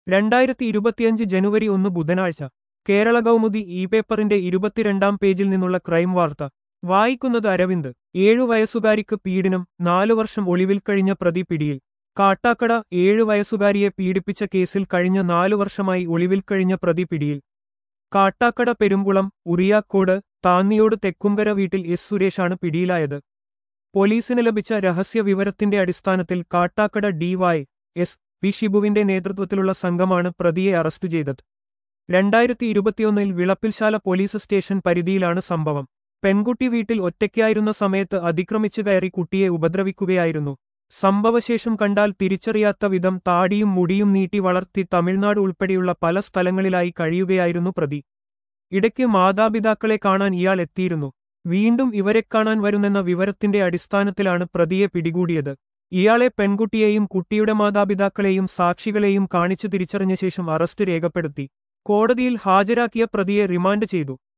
രണ്ടായിരത്തി ഇരുപത്തിയഞ്ച് ജനുവരി ഒന്ന് ബുധനാഴ്ച കേരള കൗമുദി ഇ പേപ്പറിന്റെ ഇരുപത്തിരണ്ടാം പേജിൽ നിന്നുള്ള ക്രൈം വാർത്ത വായിക്കുന്നത് അരവിന്ദ് ഏഴു വയസ്സുകാരിക്ക് പീഡനം നാലു വർഷം ഒളിവിൽ കഴിഞ്ഞ പ്രതി പിടിയിൽ കാട്ടാക്കട ഏഴു വയസ്സുകാരിയെ പീഡിപ്പിച്ച കേസിൽ കഴിഞ്ഞ നാലു വർഷമായി ഒളിവിൽ കഴിഞ്ഞ പ്രതി പിടിയിൽ കാട്ടാക്കട പെരുമ്പുളം ഉറിയാക്കോട് താന്നിയോട് തെക്കുംകര വീട്ടിൽ എസ് സുരേഷാണ് പിടിയിലായത് പോലീസിന് ലഭിച്ച രഹസ്യ വിവരത്തിന്റെ അടിസ്ഥാനത്തിൽ കാട്ടാക്കട ഡിവൈ എസ് പി ഷിബുവിന്റെ നേതൃത്വത്തിലുള്ള സംഘമാണ് പ്രതിയെ അറസ്റ്റ് ചെയ്തത് രണ്ടായിരത്തി ഇരുപത്തിയൊന്നിൽ വിളപ്പിൽശാല പോലീസ് സ്റ്റേഷൻ പരിധിയിലാണ് സംഭവം പെൺകുട്ടി വീട്ടിൽ ഒറ്റയ്ക്കായിരുന്ന സമയത്ത് അതിക്രമിച്ചു കയറി കുട്ടിയെ ഉപദ്രവിക്കുകയായിരുന്നു സംഭവശേഷം കണ്ടാൽ തിരിച്ചറിയാത്ത വിധം താടിയും മുടിയും നീട്ടി വളർത്തി തമിഴ്നാട് ഉൾപ്പെടെയുള്ള പല സ്ഥലങ്ങളിലായി കഴിയുകയായിരുന്നു പ്രതി ഇടയ്ക്ക് മാതാപിതാക്കളെ കാണാൻ ഇയാൾ എത്തിയിരുന്നു വീണ്ടും ഇവരെ കാണാൻ വരുന്നെന്ന വിവരത്തിന്റെ അടിസ്ഥാനത്തിലാണ് പ്രതിയെ പിടികൂടിയത് ഇയാളെ പെൺകുട്ടിയെയും കുട്ടിയുടെ മാതാപിതാക്കളെയും സാക്ഷികളെയും കാണിച്ചു തിരിച്ചറിഞ്ഞ ശേഷം അറസ്റ്റ് രേഖപ്പെടുത്തി കോടതിയിൽ ഹാജരാക്കിയ പ്രതിയെ റിമാൻഡ് ചെയ്തു